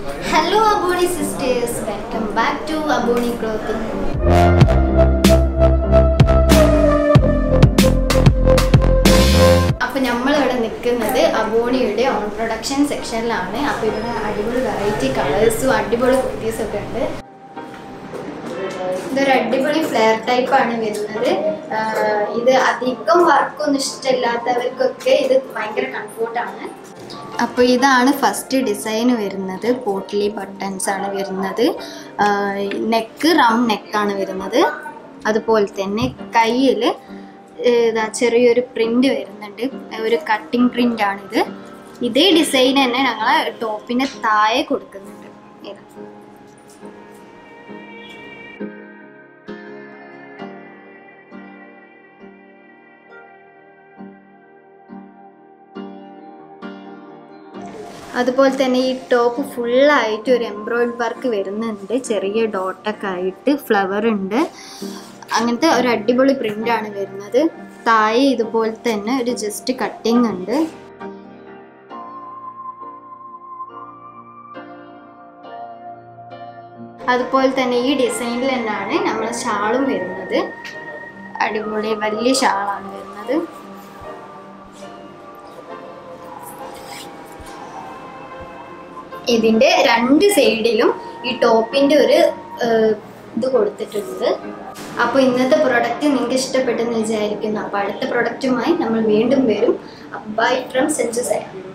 hello Abony sisters welcome back to Abony clothing അപ്പൊ നമ്മളിവിടെ നിൽക്കുന്നത് അബോണിയുടെ ഓൺ പ്രൊഡക്ഷൻ സെക്ഷനിലാണ് അപ്പൊ ഇവിടെ അടിപൊളി വെറൈറ്റി കളേഴ്സും അടിപൊളി കുർത്തീസും ഒക്കെ ഉണ്ട് ഇതൊരു അടിപൊളി ഫ്ലെയർ ടൈപ്പ് ആണ് വരുന്നത് ആഹ് ഇത് അധികം വർക്കൊന്നും ഇഷ്ടമില്ലാത്തവർക്കൊക്കെ ഇത് ഭയങ്കര കംഫോർട്ടാണ് അപ്പോൾ ഇതാണ് ഫസ്റ്റ് ഡിസൈൻ വരുന്നത് പോട്ട്ലി ബട്ടൺസ് ആണ് വരുന്നത് നെക്ക് റൗണ്ട് നെക്കാണ് വരുന്നത് അതുപോലെ തന്നെ കയ്യിൽ ഇതാ ചെറിയൊരു പ്രിന്റ് വരുന്നുണ്ട് ഒരു കട്ടിങ് പ്രിന്റ് ആണിത് ഇതേ ഡിസൈൻ തന്നെ ഞങ്ങൾ ടോപ്പിന് താഴെ കൊടുക്കുന്നുണ്ട് ഇതാ അതുപോലെ തന്നെ ഈ ടോപ്പ് ഫുള്ളായിട്ട് ഒരു എംബ്രോയിഡ് വർക്ക് വരുന്നുണ്ട് ചെറിയ ഡോട്ടൊക്കെ ആയിട്ട് ഫ്ലവർ ഉണ്ട് അങ്ങനത്തെ ഒരു അടിപൊളി പ്രിന്റ് ആണ് വരുന്നത് താഴെ ഇതുപോലെ തന്നെ ഒരു ജസ്റ്റ് കട്ടിങ് ഉണ്ട് അതുപോലെ തന്നെ ഈ ഡിസൈനിൽ തന്നെയാണ് നമ്മൾ ഷാളും വരുന്നത് അടിപൊളി വലിയ ഷാളാണ് വരുന്നത് ഇതിന്റെ രണ്ട് സൈഡിലും ഈ ടോപ്പിന്റെ ഒരു ഏഹ്, ഇത് കൊടുത്തിട്ടുണ്ട് അപ്പോൾ ഇന്നത്തെ പ്രൊഡക്റ്റ് നിങ്ങൾക്ക് ഇഷ്ടപ്പെട്ടെന്ന് വിചാരിക്കുന്നു അപ്പോൾ അടുത്ത പ്രൊഡക്റ്റുമായി നമ്മൾ വീണ്ടും വരും ബൈ ഫ്രം സെഞ്ചു സൈ